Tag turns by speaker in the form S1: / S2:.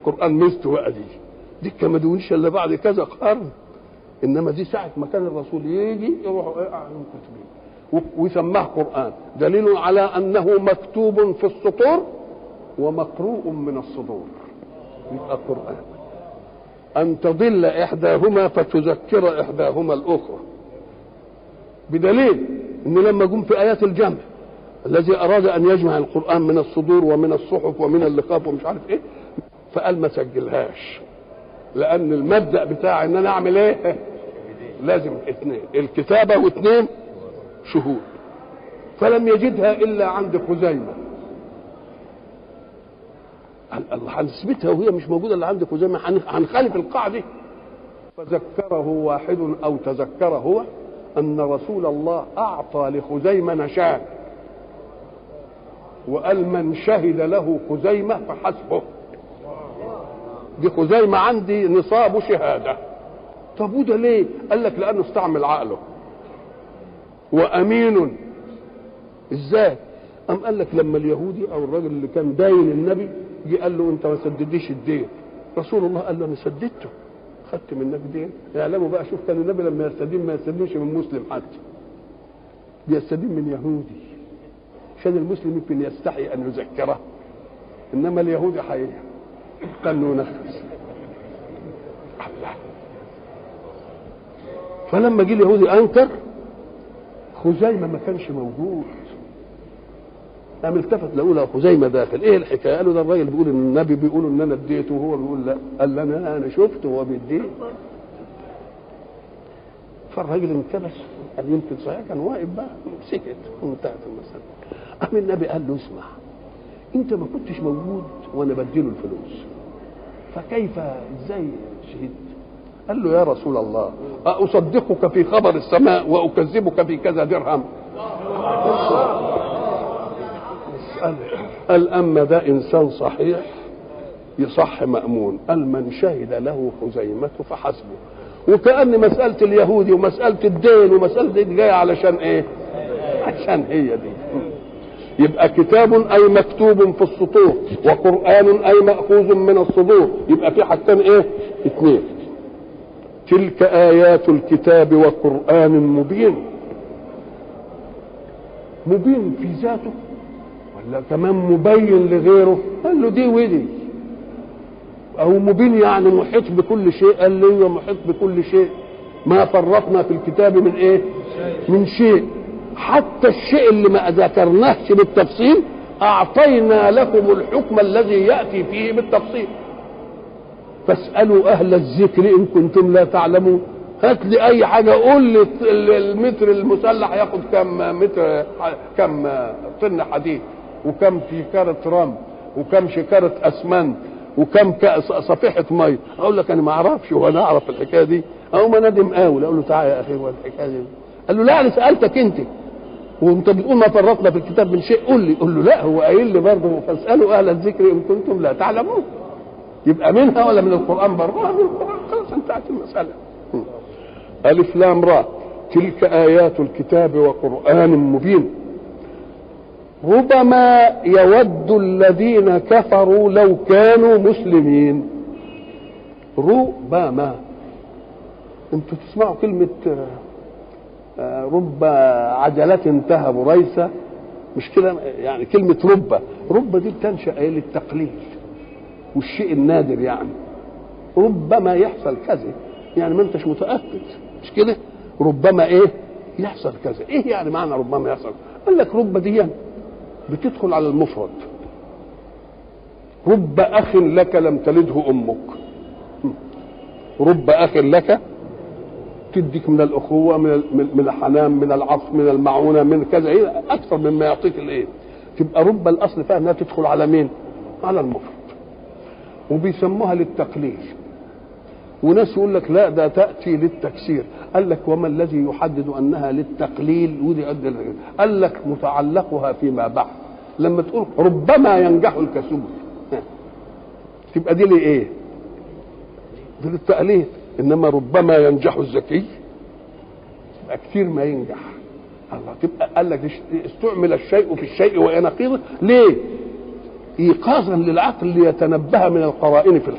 S1: القرآن ميزته بقى دي دي ما دونش الا بعد كذا قرن انما دي ساعه ما كان الرسول يجي يروحوا ايه اعلم كتبين ويسماه قران دليل على انه مكتوب في السطور ومقروء من الصدور يبقى قران ان تضل احداهما فتذكر احداهما الاخرى بدليل ان لما جم في ايات الجمع الذي اراد ان يجمع القران من الصدور ومن الصحف ومن اللقاف ومش عارف ايه فقال ما سجلهاش لان المبدا بتاع ان انا اعمل ايه لازم اثنين الكتابه واثنين شهود فلم يجدها الا عند خزيمه الله هنثبتها وهي مش موجوده الا عند خزيمه هنخالف القاعده فذكره واحد او تذكر هو ان رسول الله اعطى لخزيمه نشان وقال من شهد له خزيمه فحسبه دي خزيمه عندي نصاب شهاده طب وده ليه؟ قال لك لانه استعمل عقله وامين ازاي؟ قام قال لك لما اليهودي او الراجل اللي كان داين النبي جه قال له انت ما سدديش الدين رسول الله قال له انا سددته خدت منك دين اعلموا بقى شوف كان النبي لما يستدين ما يستدينش من مسلم حتى بيستدين من يهودي عشان المسلم يمكن يستحي ان يذكره انما اليهودي حي كان ينفذ الله فلما جه اليهودي انكر خزيمه ما كانش موجود قام التفت لقوا له خزيمه داخل ايه الحكايه قالوا ده الراجل بيقول ان النبي بيقول ان انا اديته وهو بيقول لا قال انا انا شفته وهو بيديه فالراجل انكبس قال يمكن صحيح كان واقف بقى سكت وانتهت المساله قام النبي قال له اسمع انت ما كنتش موجود وانا بديله الفلوس فكيف ازاي شهدت قال له يا رسول الله أصدقك في خبر السماء وأكذبك في كذا درهم قال أما ده إنسان صحيح يصح مأمون قال من شهد له خزيمة فحسبه وكأن مسألة اليهودي ومسألة الدين ومسألة دي جاية علشان إيه؟ عشان هي دي يبقى كتاب أي مكتوب في السطور وقرآن أي مأخوذ من الصدور يبقى في حاجتين إيه؟ اثنين تلك آيات الكتاب وقرآن مبين مبين في ذاته ولا كمان مبين لغيره قال له دي ودي أو مبين يعني محيط بكل شيء قال له محيط بكل شيء ما فرطنا في الكتاب من ايه من شيء حتى الشيء اللي ما ذكرناهش بالتفصيل أعطينا لكم الحكم الذي يأتي فيه بالتفصيل فاسألوا أهل الذكر إن كنتم لا تعلمون هات لي أي حاجة قول لي المتر المسلح ياخد كم متر كم طن حديد وكم في كارة رمل وكم شكارة أسمنت وكم صفيحة مية أقول لك أنا ما أعرفش وأنا أعرف الحكاية دي أو ما نادم قاول أقول له تعالى يا أخي هو الحكاية دي قال له لا أنا سألتك أنت وانت بتقول ما فرطنا في الكتاب من شيء قول لي قول له لا هو قايل لي برضه فاسالوا اهل الذكر ان كنتم لا تعلمون يبقى منها ولا من القرآن برضه من القرآن خلاص انتهت المسألة ألف لام را تلك آيات الكتاب وقرآن مبين ربما يود الذين كفروا لو كانوا مسلمين ربما انتوا تسمعوا كلمة رب عجلة تهب ريسة مش كده يعني كلمة رب رب دي بتنشأ للتقليل والشيء النادر يعني ربما يحصل كذا يعني ما انتش متاكد مش كده ربما ايه يحصل كذا ايه يعني معنى ربما يحصل قال لك رب دي بتدخل على المفرد رب اخ لك لم تلده امك رب اخ لك تديك من الاخوه من من الحنان من العطف من المعونه من كذا ايه اكثر مما يعطيك الايه تبقى رب الاصل فيها انها تدخل على مين على المفرد وبيسموها للتقليل وناس يقول لك لا ده تاتي للتكسير قال لك وما الذي يحدد انها للتقليل ودي قد قال لك متعلقها فيما بعد لما تقول ربما ينجح الكسول تبقى دي لايه دي للتقليل انما ربما ينجح الذكي يبقى كتير ما ينجح الله تبقى قال لك استعمل الشيء في الشيء ونقيضه ليه ايقاظا للعقل ليتنبه من القرائن في